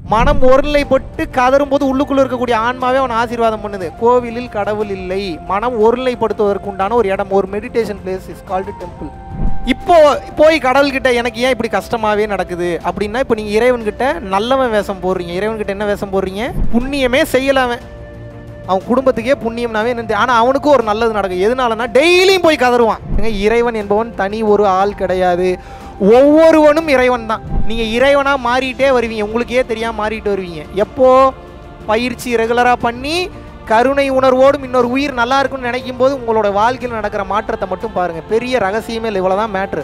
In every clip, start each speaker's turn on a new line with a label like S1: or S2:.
S1: மனம் ஒருநிலைப்பட்டு கதறும் போது உள்ளுக்குள்ள இருக்கக்கூடிய ஆன்மாவே அவன் ஆசீர்வாதம் பண்ணுது கோவிலில் கடவுள் இல்லை மனம் ஒருநிலைப்படுத்துவதற்கு உண்டான ஒரு இடம் ஒரு meditation place is called temple இப்போ போய் கடவுள்கிட்ட எனக்கு ஏன் இப்படி கஷ்டமாவே நடக்குது அப்படின்னா இப்போ நீங்கள் இறைவன்கிட்ட நல்லவன் வேஷம் போடுறீங்க இறைவன்கிட்ட என்ன வேஷம் போடுறீங்க புண்ணியமே செய்யலாவன் அவன் குடும்பத்துக்கே புண்ணியம்னாவே என்னது ஆனால் அவனுக்கும் ஒரு நல்லது நடக்கும் எதனாலனா டெய்லியும் போய் கதறுவான் ஏங்க, இறைவன் என்பவன் தனி ஒரு ஆள் கிடையாது ஒவ்வொருவனும் இறைவன் தான் நீங்கள் இறைவனாக மாறிட்டே வருவீங்க உங்களுக்கே தெரியாமல் மாறிட்டு வருவீங்க எப்போ பயிற்சி ரெகுலராக பண்ணி கருணை உணர்வோடும் இன்னொரு உயிர் நல்லா இருக்குன்னு நினைக்கும் போது உங்களோட வாழ்க்கையில் நடக்கிற மாற்றத்தை மட்டும் பாருங்கள் பெரிய ரகசியமே இல்லை இவ்வளோதான் மேட்ரு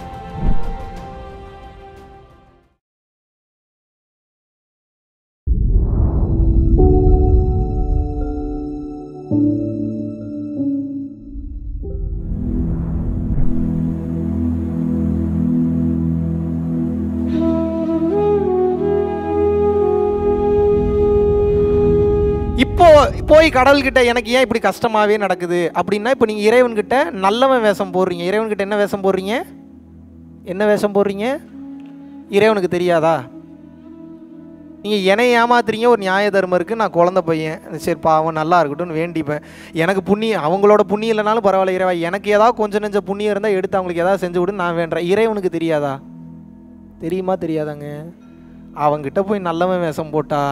S1: இப்போ போய் கடவுள்கிட்ட எனக்கு ஏன் இப்படி கஷ்டமாவே நடக்குது அப்படின்னா இப்போ நீங்கள் இறைவன்கிட்ட நல்லவன் வேஷம் போடுறீங்க இறைவன்கிட்ட என்ன வேஷம் போடுறீங்க என்ன வேஷம் போடுறீங்க இறைவனுக்கு தெரியாதா நீங்கள் என்னை ஏமாத்துறீங்க ஒரு நியாய தர்மம் இருக்குது நான் குழந்த பையன் சரி பாவம் நல்லா இருக்கட்டும்னு வேண்டிப்பேன் எனக்கு புண்ணியம் அவங்களோட புண்ணியம் இல்லைனாலும் பரவாயில்ல இறைவா எனக்கு ஏதாவது கொஞ்சம் நெஞ்ச புண்ணியம் இருந்தால் எடுத்து அவங்களுக்கு ஏதாவது செஞ்சு விடு நான் வேண்டுறேன் இறைவனுக்கு தெரியாதா தெரியுமா தெரியாதாங்க அவங்கிட்ட போய் நல்லவன் வேஷம் போட்டா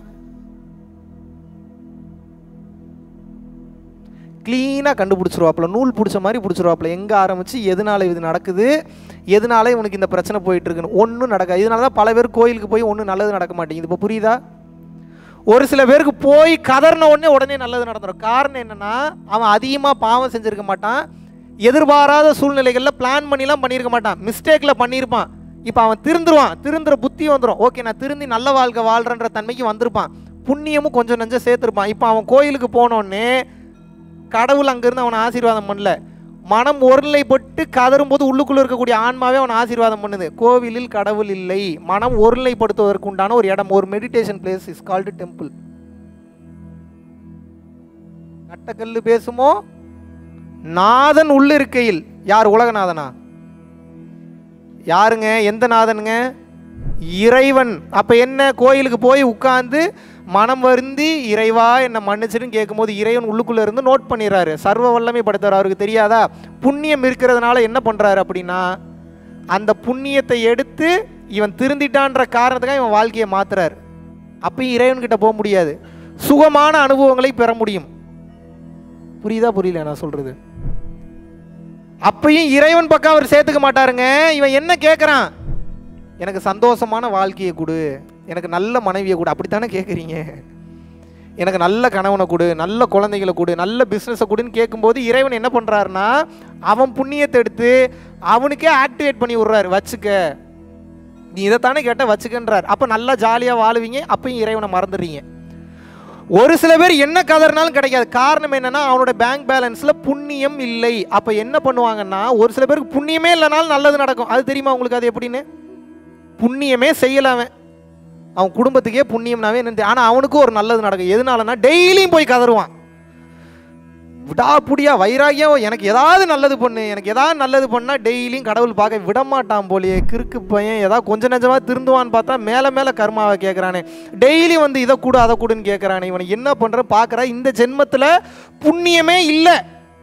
S1: க்ளீனாக கண்டுபிடிச்சிருவாப்புல நூல் பிடிச்ச மாதிரி பிடிச்சிருவாப்புல எங்கே ஆரம்பித்து எதனால இது நடக்குது எதனால இவனுக்கு இந்த பிரச்சனை போயிட்டு இருக்குன்னு ஒன்றும் நடக்காது இதனால தான் பல பேர் கோயிலுக்கு போய் ஒன்றும் நல்லது நடக்க மாட்டேங்குது இப்போ புரியுதா ஒரு சில பேருக்கு போய் கதறின உடனே உடனே நல்லது நடந்துடும் காரணம் என்னன்னா அவன் அதிகமாக பாவம் செஞ்சிருக்க மாட்டான் எதிர்பாராத சூழ்நிலைகளில் பிளான் பண்ணிலாம் பண்ணியிருக்க மாட்டான் மிஸ்டேக்கில் பண்ணியிருப்பான் இப்போ அவன் திருந்துருவான் திருந்துற புத்தி வந்துடும் ஓகே நான் திருந்தி நல்ல வாழ்க்கை வாழ்கிறன்ற தன்மைக்கு வந்திருப்பான் புண்ணியமும் கொஞ்சம் நெஞ்சம் சேர்த்துருப்பான் இப்போ அவன் கோயிலுக்கு போனோடனே கடவுள் அங்கேருந்து அவனை ஆசீர்வாதம் பண்ணல மனம் ஒருநிலைப்பட்டு கதறும் போது உள்ளுக்குள்ள இருக்கக்கூடிய ஆன்மாவே அவனை ஆசீர்வாதம் பண்ணுது கோவிலில் கடவுள் இல்லை மனம் ஒருநிலைப்படுத்துவதற்கு உண்டான ஒரு இடம் ஒரு meditation place is called temple நட்டக்கல்லு பேசுமோ நாதன் உள்ள இருக்கையில் யார் உலகநாதனா யாருங்க எந்த நாதனுங்க இறைவன் அப்ப என்ன கோயிலுக்கு போய் உட்கார்ந்து மனம் வருந்தி இறைவா என்னை மன்னிச்சிடுன்னு கேட்கும்போது இறைவன் உள்ளுக்குள்ள இருந்து நோட் பண்ணிடுறாரு சர்வ வல்லமை படுத்துறாரு அவருக்கு தெரியாதா புண்ணியம் இருக்கிறதுனால என்ன பண்றாரு அப்படின்னா அந்த புண்ணியத்தை எடுத்து இவன் திருந்திட்டான்ற காரணத்துக்காக இவன் வாழ்க்கையை மாத்துறாரு அப்பயும் இறைவன்கிட்ட போக முடியாது சுகமான அனுபவங்களை பெற முடியும் புரியுதா புரியல நான் சொல்றது அப்பயும் இறைவன் பக்கம் அவர் சேர்த்துக்க மாட்டாருங்க இவன் என்ன கேட்குறான் எனக்கு சந்தோஷமான வாழ்க்கையை கொடு எனக்கு நல்ல மனைவியை கொடு அப்படித்தானே கேட்குறீங்க எனக்கு நல்ல கணவனை கொடு நல்ல குழந்தைகளை கொடு நல்ல பிஸ்னஸை கொடுன்னு கேட்கும்போது இறைவன் என்ன பண்ணுறாருன்னா அவன் புண்ணியத்தை எடுத்து அவனுக்கே ஆக்டிவேட் பண்ணி விட்றாரு வச்சுக்க நீ இதைத்தானே கேட்ட வச்சுக்கன்றார் அப்போ நல்லா ஜாலியாக வாழுவீங்க அப்பயும் இறைவனை மறந்துடுறீங்க ஒரு சில பேர் என்ன கதறினாலும் கிடைக்காது காரணம் என்னன்னா அவனோட பேங்க் பேலன்ஸ்ல புண்ணியம் இல்லை அப்ப என்ன பண்ணுவாங்கன்னா ஒரு சில பேருக்கு புண்ணியமே இல்லைனாலும் நல்லது நடக்கும் அது தெரியுமா உங்களுக்கு அது எப்படின்னு புண்ணியமே செய்யலாம அவன் குடும்பத்துக்கே புண்ணியம்னாவே என்ன ஆனால் அவனுக்கும் ஒரு நல்லது நடக்கும் எதனாலனா டெய்லியும் போய் கதறுவான் விடாப்புடியா வைராகியம் எனக்கு ஏதாவது நல்லது பண்ணு எனக்கு ஏதாவது நல்லது பண்ணால் டெய்லியும் கடவுள் பார்க்க விட மாட்டான் போலியே கிறுக்கு பையன் ஏதாவது கொஞ்சம் நெஞ்சமாக திருந்துவான்னு பார்த்தா மேலே மேலே கர்மாவை கேட்குறானே டெய்லி வந்து இதை கொடு அதை கொடுன்னு கேட்குறானே இவனை என்ன பண்ணுற பார்க்குற இந்த ஜென்மத்தில் புண்ணியமே இல்லை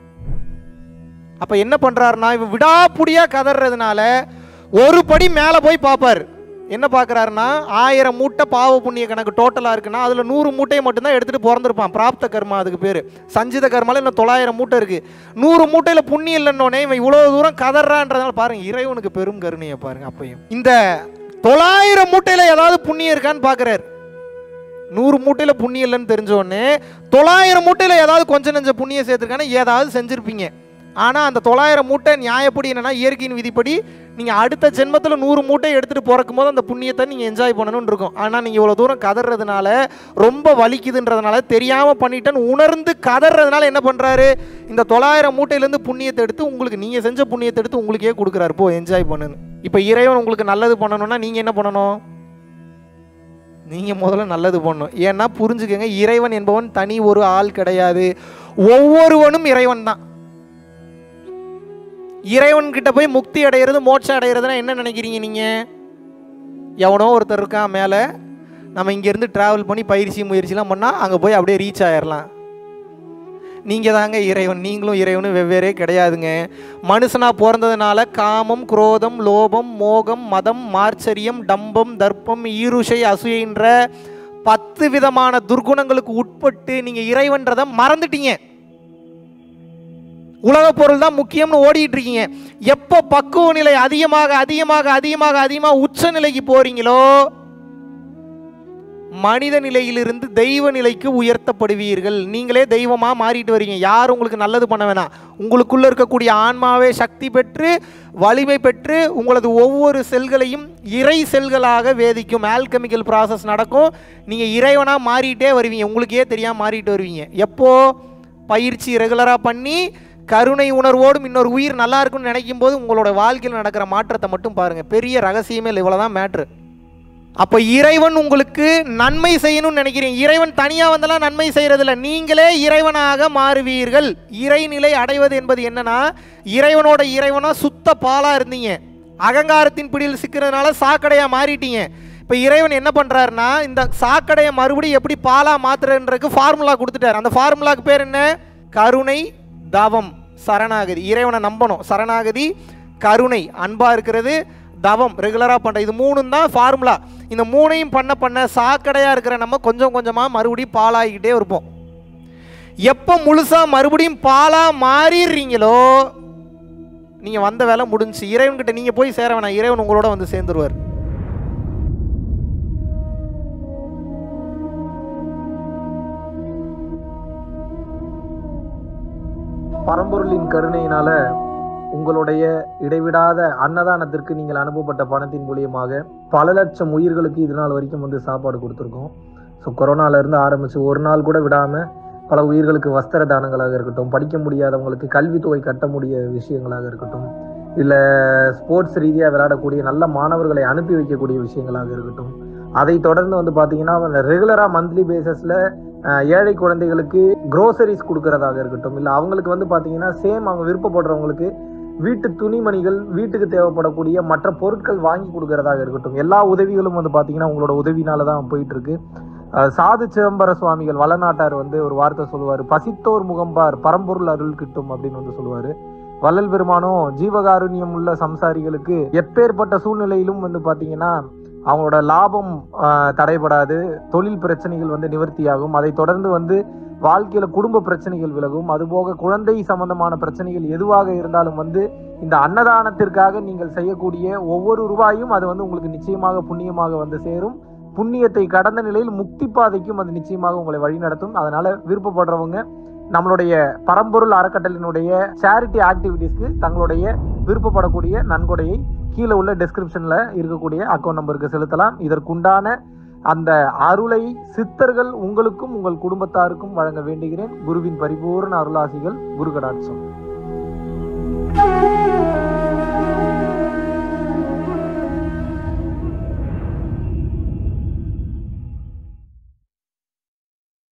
S1: அப்போ என்ன பண்ணுறாருன்னா இவன் விடாப்புடியாக கதறதுனால ஒரு படி மேலே போய் பார்ப்பார் என்ன பார்க்குறாருன்னா ஆயிரம் மூட்டை பாவ புண்ணிய கணக்கு டோட்டலாக இருக்குன்னா அதில் நூறு மூட்டையை மட்டும்தான் எடுத்துகிட்டு பிறந்திருப்பான் பிராப்த கர்மா அதுக்கு பேர் சஞ்சித கர்மால இன்னும் தொள்ளாயிரம் மூட்டை இருக்குது நூறு மூட்டையில் புண்ணியம் இல்லைன்னொடனே இவன் இவ்வளோ தூரம் கதறான்றதுனால பாருங்க இறைவனுக்கு பெரும் கருணையை பாருங்க அப்பையும் இந்த தொள்ளாயிரம் மூட்டையில் ஏதாவது புண்ணியம் இருக்கான்னு பார்க்குறாரு நூறு மூட்டையில் புண்ணியம் இல்லைன்னு தெரிஞ்ச உடனே தொள்ளாயிரம் மூட்டையில் ஏதாவது கொஞ்சம் நெஞ்ச புண்ணியம் சேர்த்துருக்கானே ஏதாவது செஞ்சுருப்பீங்க ஆனால் அந்த தொள்ளாயிரம் மூட்டை நியாயப்படி என்னன்னா இயற்கையின் விதிப்படி நீங்கள் அடுத்த ஜென்மத்தில் நூறு மூட்டை எடுத்துகிட்டு பிறக்கும் போது அந்த புண்ணியத்தை நீங்கள் என்ஜாய் பண்ணணும்னு இருக்கும் ஆனால் நீங்கள் இவ்வளோ தூரம் கதறதுனால ரொம்ப வலிக்குதுன்றதுனால தெரியாமல் பண்ணிட்டேன்னு உணர்ந்து கதறதுனால என்ன பண்ணுறாரு இந்த தொள்ளாயிரம் மூட்டையிலேருந்து புண்ணியத்தை எடுத்து உங்களுக்கு நீங்கள் செஞ்ச புண்ணியத்தை எடுத்து உங்களுக்கே கொடுக்குறாரு போ என்ஜாய் பண்ணுன்னு இப்போ இறைவன் உங்களுக்கு நல்லது பண்ணணும்னா நீங்கள் என்ன பண்ணணும் நீங்கள் முதல்ல நல்லது பண்ணணும் ஏன்னா புரிஞ்சுக்கங்க இறைவன் என்பவன் தனி ஒரு ஆள் கிடையாது ஒவ்வொருவனும் இறைவன் தான் இறைவன் கிட்ட போய் முக்தி அடையிறது மோட்சம் அடையிறதுனா என்ன நினைக்கிறீங்க நீங்கள் எவனோ ஒருத்தர் இருக்கான் மேலே நம்ம இங்கேருந்து ட்ராவல் பண்ணி பயிற்சி முயற்சிலாம் பண்ணால் அங்கே போய் அப்படியே ரீச் ஆயிடலாம் நீங்கள் தாங்க இறைவன் நீங்களும் இறைவனும் வெவ்வேறே கிடையாதுங்க மனுஷனாக பிறந்ததுனால காமம் குரோதம் லோபம் மோகம் மதம் மார்ச்சரியம் டம்பம் தர்ப்பம் ஈருஷை அசூயன்ற பத்து விதமான துர்குணங்களுக்கு உட்பட்டு நீங்கள் இறைவன்றதை மறந்துட்டீங்க உலக பொருள் தான் முக்கியம்னு ஓடிட்டு இருக்கீங்க எப்போ பக்குவ நிலை அதிகமாக அதிகமாக அதிகமாக அதிகமாக உச்ச நிலைக்கு போறீங்களோ மனித நிலையிலிருந்து தெய்வ நிலைக்கு உயர்த்தப்படுவீர்கள் நீங்களே தெய்வமாக மாறிட்டு வரீங்க யாரும் உங்களுக்கு நல்லது பண்ண வேணாம் உங்களுக்குள்ள இருக்கக்கூடிய ஆன்மாவே சக்தி பெற்று வலிமை பெற்று உங்களது ஒவ்வொரு செல்களையும் இறை செல்களாக வேதிக்கும் ஆல்கெமிக்கல் ப்ராசஸ் நடக்கும் நீங்கள் இறைவனாக மாறிட்டே வருவீங்க உங்களுக்கே தெரியாமல் மாறிட்டு வருவீங்க எப்போ பயிற்சி ரெகுலராக பண்ணி கருணை உணர்வோடும் இன்னொரு உயிர் நல்லா இருக்கும்னு நினைக்கும் போது உங்களோட வாழ்க்கையில் நடக்கிற மாற்றத்தை மட்டும் பாருங்கள் பெரிய ரகசியமே இல்லை இவ்வளோதான் மேட்ரு அப்போ இறைவன் உங்களுக்கு நன்மை செய்யணும்னு நினைக்கிறீங்க இறைவன் தனியாக வந்தெல்லாம் நன்மை செய்கிறதில்ல நீங்களே இறைவனாக மாறுவீர்கள் இறைநிலை அடைவது என்பது என்னன்னா இறைவனோட இறைவனா சுத்த பாலாக இருந்தீங்க அகங்காரத்தின் பிடியில் சிக்கிறதுனால சாக்கடையாக மாறிட்டீங்க இப்போ இறைவன் என்ன பண்ணுறாருன்னா இந்த சாக்கடையை மறுபடியும் எப்படி பாலாக மாத்துறதுன்றதுக்கு ஃபார்முலா கொடுத்துட்டார் அந்த ஃபார்முலாக்கு பேர் என்ன கருணை தவம் சரணாகதி இறைவனை நம்பணும் சரணாகதி கருணை அன்பாக இருக்கிறது தவம் ரெகுலராக பண்ணுற இது மூணும் தான் ஃபார்முலா இந்த மூணையும் பண்ண பண்ண சாக்கடையாக இருக்கிற நம்ம கொஞ்சம் கொஞ்சமாக மறுபடியும் பாலாகிக்கிட்டே இருப்போம் எப்போ முழுசாக மறுபடியும் பாலாக மாறிடுறீங்களோ நீங்கள் வந்த வேலை முடிஞ்சு இறைவன்கிட்ட நீங்கள் போய் சேர வேணாம் இறைவன் உங்களோட வந்து சேர்ந்துருவார்
S2: பரம்பொருளின் கருணையினால உங்களுடைய இடைவிடாத அன்னதானத்திற்கு நீங்கள் அனுப்பப்பட்ட பணத்தின் மூலியமாக பல லட்சம் உயிர்களுக்கு இது நாள் வரைக்கும் வந்து சாப்பாடு கொடுத்துருக்கோம் ஸோ கொரோனால இருந்து ஆரம்பிச்சு ஒரு நாள் கூட விடாம பல உயிர்களுக்கு வஸ்திர தானங்களாக இருக்கட்டும் படிக்க முடியாதவங்களுக்கு கல்வித்தொகை கட்ட முடிய விஷயங்களாக இருக்கட்டும் இல்லை ஸ்போர்ட்ஸ் ரீதியாக விளையாடக்கூடிய நல்ல மாணவர்களை அனுப்பி வைக்கக்கூடிய விஷயங்களாக இருக்கட்டும் அதை தொடர்ந்து வந்து பார்த்தீங்கன்னா ரெகுலராக மந்த்லி பேசிஸில் ஏழை குழந்தைகளுக்கு க்ரோசரிஸ் கொடுக்கறதாக இருக்கட்டும் இல்லை அவங்களுக்கு வந்து பார்த்தீங்கன்னா சேம் அவங்க விருப்பப்படுறவங்களுக்கு வீட்டு துணிமணிகள் வீட்டுக்கு தேவைப்படக்கூடிய மற்ற பொருட்கள் வாங்கி கொடுக்கறதாக இருக்கட்டும் எல்லா உதவிகளும் வந்து பார்த்தீங்கன்னா உங்களோட உதவினால தான் போயிட்டு இருக்கு அஹ் சாது சிதம்பர சுவாமிகள் வளநாட்டார் வந்து ஒரு வார்த்தை சொல்லுவார் பசித்தோர் முகம்பார் பரம்பொருள் அருள் கிட்டும் அப்படின்னு வந்து சொல்லுவார் வள்ளல் பெருமானும் ஜீவகாருண்யம் உள்ள சம்சாரிகளுக்கு எப்பேற்பட்ட சூழ்நிலையிலும் வந்து பார்த்தீங்கன்னா அவங்களோட லாபம் ஆஹ், தடைபடாது தொழில் பிரச்சனைகள் வந்து நிவர்த்தியாகும் அதை தொடர்ந்து வந்து வாழ்க்கையில குடும்ப பிரச்சனைகள் விலகும் அதுபோக குழந்தை சம்பந்தமான பிரச்சனைகள் எதுவாக இருந்தாலும் வந்து இந்த அன்னதானத்திற்காக நீங்கள் செய்யக்கூடிய ஒவ்வொரு ரூபாயும் அது வந்து உங்களுக்கு நிச்சயமாக புண்ணியமாக வந்து சேரும் புண்ணியத்தை கடந்த நிலையில் முக்தி பாதைக்கும் அது நிச்சயமாக உங்களை வழிநடத்தும் அதனால விருப்பப்படுறவங்க நம்மளுடைய பரம்பொருள் அறக்கட்டளினுடைய சேரிட்டி ஆக்டிவிட்டீஸ்க்கு தங்களுடைய விருப்பப்படக்கூடிய நன்கொடையை கீழே உள்ள டெஸ்கிரிப்ஷன்ல இருக்கக்கூடிய அக்கௌண்ட் நம்பருக்கு செலுத்தலாம் இதற்குண்டான அந்த அருளை சித்தர்கள் உங்களுக்கும் உங்கள் குடும்பத்தாருக்கும் வழங்க வேண்டுகிறேன் குருவின் பரிபூர்ண அருளாசிகள் குரு கடாட்சம்